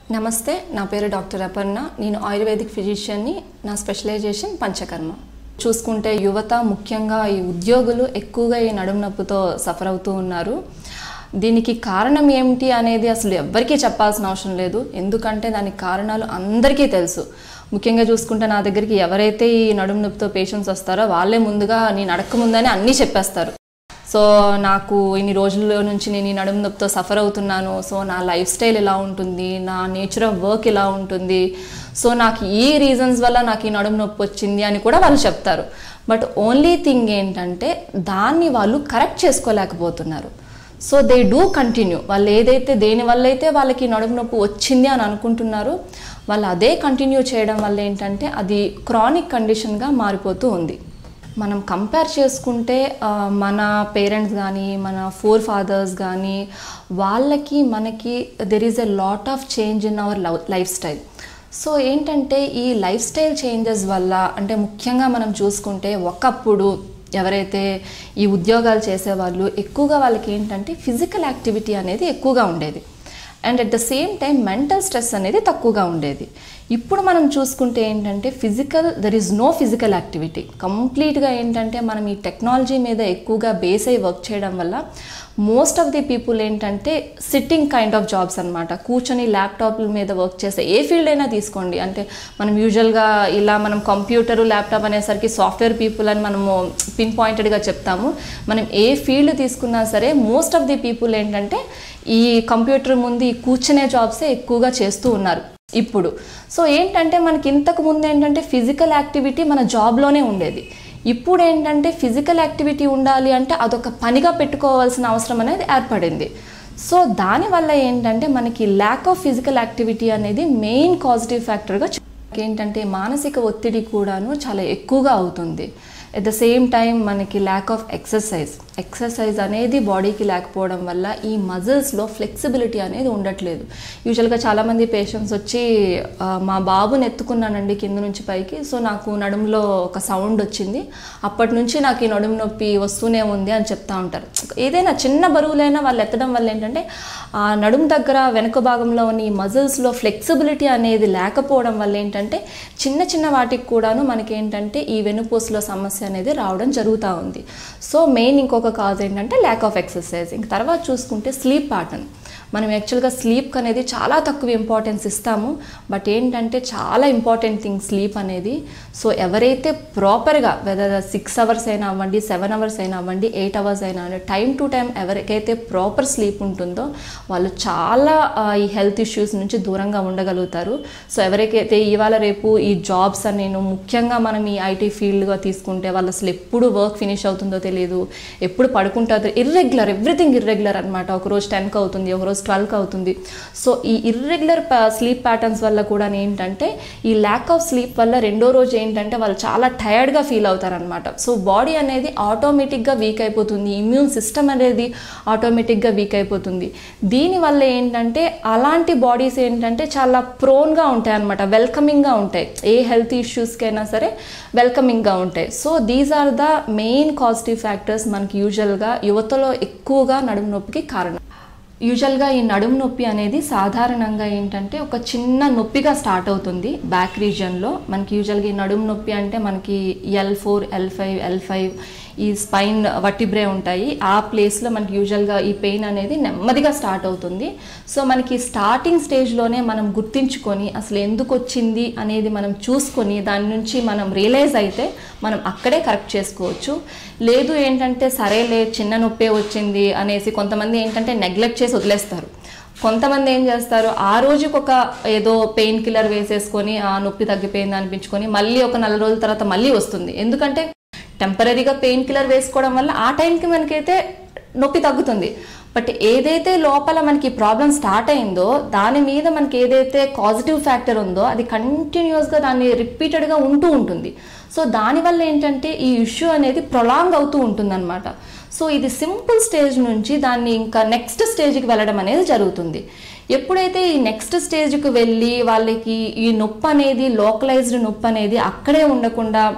నమస్తే నా పేరు డాక్టర్ అపర్ణ నేను ఆయుర్వేదిక్ ఫిజిషియన్ని నా స్పెషలైజేషన్ పంచకర్మ చూసుకుంటే యువత ముఖ్యంగా ఈ ఉద్యోగులు ఎక్కువగా ఈ నడుము నొప్పితో సఫర్ అవుతూ ఉన్నారు దీనికి కారణం ఏమిటి అనేది అసలు ఎవ్వరికీ చెప్పాల్సిన అవసరం లేదు ఎందుకంటే దానికి కారణాలు అందరికీ తెలుసు ముఖ్యంగా చూసుకుంటే నా దగ్గరికి ఎవరైతే ఈ నడుము నొప్పితో పేషెంట్స్ వస్తారో వాళ్ళే ముందుగా నేను అడక్క ముందని అన్నీ చెప్పేస్తారు సో నాకు ఇన్ని రోజుల నుంచి నేను ఈ నడుము నొప్పితో సఫర్ అవుతున్నాను సో నా లైఫ్ స్టైల్ ఎలా ఉంటుంది నా నేచర్ ఆఫ్ వర్క్ ఎలా ఉంటుంది సో నాకు ఈ రీజన్స్ వల్ల నాకు ఈ నడుము నొప్పి వచ్చింది అని కూడా వాళ్ళు చెప్తారు బట్ ఓన్లీ థింగ్ ఏంటంటే దాన్ని వాళ్ళు కరెక్ట్ చేసుకోలేకపోతున్నారు సో దే డూ కంటిన్యూ వాళ్ళు ఏదైతే దేని వల్ల అయితే వాళ్ళకి నడుము నొప్పి వచ్చింది అని అనుకుంటున్నారో వాళ్ళు అదే కంటిన్యూ చేయడం వల్ల ఏంటంటే అది క్రానిక్ కండిషన్గా మారిపోతూ ఉంది మనం కంపేర్ చేసుకుంటే ఆ, మన పేరెంట్స్ కానీ మన ఫోర్ ఫాదర్స్ కానీ వాళ్ళకి మనకి there is a lot of change in our life style so ఏంటంటే ఈ లైఫ్ స్టైల్ చేంజెస్ వల్ల అంటే ముఖ్యంగా మనం చూసుకుంటే ఒకప్పుడు ఎవరైతే ఈ ఉద్యోగాలు చేసేవాళ్ళు ఎక్కువగా వాళ్ళకి ఏంటంటే ఫిజికల్ యాక్టివిటీ అనేది ఎక్కువగా ఉండేది and at the same time mental stress అనేది తక్కువగా ఉండేది ఇప్పుడు మనం చూసుకుంటే ఏంటంటే physical there is no physical activity కంప్లీట్గా ఏంటంటే మనం ఈ టెక్నాలజీ మీద ఎక్కువగా బేస్ అయ్యి వర్క్ చేయడం వల్ల మోస్ట్ ఆఫ్ ది పీపుల్ ఏంటంటే సిట్టింగ్ కైండ్ ఆఫ్ జాబ్స్ అనమాట కూర్చొని ల్యాప్టాప్ల మీద వర్క్ చేసే ఏ ఫీల్డ్ అయినా తీసుకోండి అంటే మనం యూజువల్గా ఇలా మనం కంప్యూటర్ ల్యాప్టాప్ అనేసరికి సాఫ్ట్వేర్ పీపుల్ అని మనము పిన్ పాయింటెడ్గా చెప్తాము మనం ఏ ఫీల్డ్ తీసుకున్నా సరే మోస్ట్ ఆఫ్ ది పీపుల్ ఏంటంటే ఈ కంప్యూటర్ ముందు ఈ కూర్చునే జాబ్సే ఎక్కువగా చేస్తూ ఉన్నారు ఇప్పుడు సో ఏంటంటే మనకి ఇంతకు ముందు ఏంటంటే ఫిజికల్ యాక్టివిటీ మన జాబ్లోనే ఉండేది ఇప్పుడు ఏంటంటే ఫిజికల్ యాక్టివిటీ ఉండాలి అంటే అదొక పనిగా పెట్టుకోవాల్సిన అవసరం అనేది ఏర్పడింది సో దానివల్ల ఏంటంటే మనకి ల్యాక్ ఆఫ్ ఫిజికల్ యాక్టివిటీ అనేది మెయిన్ పాజిటివ్ ఫ్యాక్టర్గా ఏంటంటే మానసిక ఒత్తిడి కూడాను చాలా ఎక్కువగా అవుతుంది ఎట్ ద సేమ్ టైం మనకి ల్యాక్ ఆఫ్ ఎక్సర్సైజ్ ఎక్సర్సైజ్ అనేది బాడీకి లేకపోవడం వల్ల ఈ మజిల్స్లో ఫ్లెక్సిబిలిటీ అనేది ఉండట్లేదు యూజువల్గా చాలామంది పేషెంట్స్ వచ్చి "ఆ, మా బాబుని ఎత్తుకున్నానండి కింద నుంచి పైకి సో నాకు నడుములో ఒక సౌండ్ వచ్చింది అప్పటి నుంచి నాకు ఈ నడుము నొప్పి వస్తూనే ఉంది అని చెప్తా ఉంటారు ఏదైనా చిన్న బరువులైనా వాళ్ళు ఎత్తడం వల్ల ఏంటంటే ఆ నడుము దగ్గర వెనుక భాగంలో ఉన్న ఈ మజిల్స్లో ఫ్లెక్సిబిలిటీ అనేది లేకపోవడం వల్ల ఏంటంటే చిన్న చిన్న వాటికి కూడాను మనకి ఏంటంటే ఈ వెనుపూసలో సమస్య అనేది రావడం జరుగుతూ ఉంది సో మెయిన్ ఇంకొక కాజ్ ఏంటంటే ల్యాక్ ఆఫ్ ఎక్సర్సైజ్ ఇంక తర్వాత చూసుకుంటే స్లీప్ ప్యాటర్న్ మనం యాక్చువల్గా స్లీప్కి అనేది చాలా తక్కువ ఇంపార్టెన్స్ ఇస్తాము బట్ ఏంటంటే చాలా ఇంపార్టెంట్ థింగ్ స్లీప్ అనేది సో ఎవరైతే ప్రాపర్గా వెదర్ సిక్స్ అవర్స్ అయినా అవ్వండి సెవెన్ అవర్స్ అయినా అవ్వండి ఎయిట్ అవర్స్ అయినా అవ్వండి టైం టు టైం ఎవరికైతే ప్రాపర్ స్లీప్ ఉంటుందో వాళ్ళు చాలా ఆ, ఈ హెల్త్ ఇష్యూస్ నుంచి దూరంగా ఉండగలుగుతారు సో ఎవరికైతే ఇవాళ రేపు ఈ జాబ్స్ అని నేను ముఖ్యంగా మనం ఈ ఐటీ ఫీల్డ్గా తీసుకుంటే వాళ్ళు అసలు ఎప్పుడు వర్క్ ఫినిష్ అవుతుందో తెలియదు ఎప్పుడు పడుకుంటారో ఇర్రెగ్యులర్ ఎవ్రీథింగ్ ఇర్రెగ్యులర్ అనమాట ఒకరోజు టెన్కి అవుతుంది ఒకరోజు ట్వెల్వ్కి అవుతుంది సో ఈ ఇర్రెగ్యులర్ స్లీప్ ప్యాటర్న్స్ వల్ల కూడా ఏంటంటే ఈ ల్యాక్ ఆఫ్ స్లీప్ వల్ల రెండో రోజు ఏంటంటే వాళ్ళు చాలా టయర్డ్గా ఫీల్ అవుతారనమాట సో బాడీ అనేది ఆటోమేటిక్గా వీక్ అయిపోతుంది ఇమ్యూన్ సిస్టమ్ అనేది ఆటోమేటిక్గా వీక్ అయిపోతుంది దీనివల్ల ఏంటంటే అలాంటి బాడీస్ ఏంటంటే చాలా ప్రోన్గా ఉంటాయి అనమాట వెల్కమింగ్గా ఉంటాయి ఏ హెల్త్ ఇష్యూస్కైనా సరే వెల్కమింగ్గా ఉంటాయి so these are the main positive factors మనకి యూజువల్గా యువతలో ఎక్కువగా నడుము నొప్పికి కారణం యూజువల్గా ఈ నడుము నొప్పి అనేది సాధారణంగా ఏంటంటే ఒక చిన్న నొప్పిగా స్టార్ట్ అవుతుంది బ్యాక్ రీజియన్లో మనకి యూజువల్గా ఈ నడుము నొప్పి అంటే మనకి L four L five L five ఈ స్పైన్ వటిబ్రే ఉంటాయి ఆ ప్లేస్లో మనకి యూజువల్గా ఈ పెయిన్ అనేది నెమ్మదిగా స్టార్ట్ అవుతుంది సో మనకి స్టార్టింగ్ స్టేజ్లోనే మనం గుర్తించుకొని అసలు ఎందుకు వచ్చింది అనేది మనం చూసుకొని దాని నుంచి మనం రియలైజ్ అయితే మనం అక్కడే కరెక్ట్ చేసుకోవచ్చు లేదు ఏంటంటే సరేలే చిన్న నొప్పే వచ్చింది అనేసి కొంతమంది ఏంటంటే నెగ్లెక్ట్ చేసి వదిలేస్తారు కొంతమంది ఏం చేస్తారు ఆ రోజుకి ఒక ఏదో పెయిన్ కిల్లర్ వేసేసుకొని ఆ నొప్పి తగ్గిపోయింది అనిపించుకొని మళ్ళీ ఒక నెల రోజుల తర్వాత మళ్ళీ వస్తుంది ఎందుకంటే టెంపరీగా పెయిన్ కిల్లర్ వేసుకోవడం వల్ల ఆ టైంకి మనకైతే నొప్పి తగ్గుతుంది బట్ ఏదైతే లోపల మనకి ప్రాబ్లం స్టార్ట్ అయిందో దాని మీద మనకి ఏదైతే పాజిటివ్ ఫ్యాక్టర్ ఉందో అది కంటిన్యూస్గా దాన్ని రిపీటెడ్గా ఉంటూ ఉంటుంది సో దానివల్ల ఏంటంటే ఈ ఇష్యూ అనేది ప్రొలాంగ్ అవుతూ ఉంటుందన్నమాట సో ఇది సింపుల్ స్టేజ్ నుంచి దాన్ని ఇంకా నెక్స్ట్ స్టేజ్కి వెళ్ళడం అనేది జరుగుతుంది ఎప్పుడైతే ఈ నెక్స్ట్ స్టేజ్కి వెళ్ళి వాళ్ళకి ఈ నొప్పి అనేది లోకలైజ్డ్ నొప్పి అనేది అక్కడే ఉండకుండా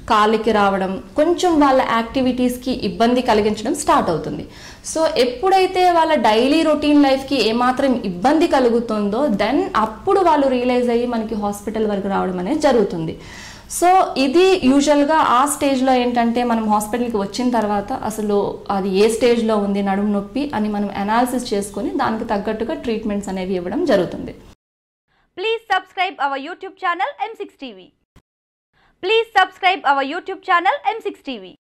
కాలికి రావడం కొంచెం వాళ్ళ యాక్టివిటీస్కి ఇబ్బంది కలిగించడం స్టార్ట్ అవుతుంది సో ఎప్పుడైతే వాళ్ళ డైలీ రొటీన్ లైఫ్కి ఏమాత్రం ఇబ్బంది కలుగుతుందో దెన్ అప్పుడు వాళ్ళు రియలైజ్ అయ్యి మనకి హాస్పిటల్ వరకు రావడం అనేది జరుగుతుంది సో ఇది యూజువల్గా ఆ స్టేజ్లో ఏంటంటే మనం హాస్పిటల్కి వచ్చిన తర్వాత అసలు అది ఏ స్టేజ్లో ఉంది నడుము నొప్పి అని మనం అనాలిసిస్ చేసుకొని దానికి తగ్గట్టుగా ట్రీట్మెంట్స్ అనేవి ఇవ్వడం జరుగుతుంది Please subscribe our YouTube channel M6 TV. Please subscribe our YouTube channel M6 TV.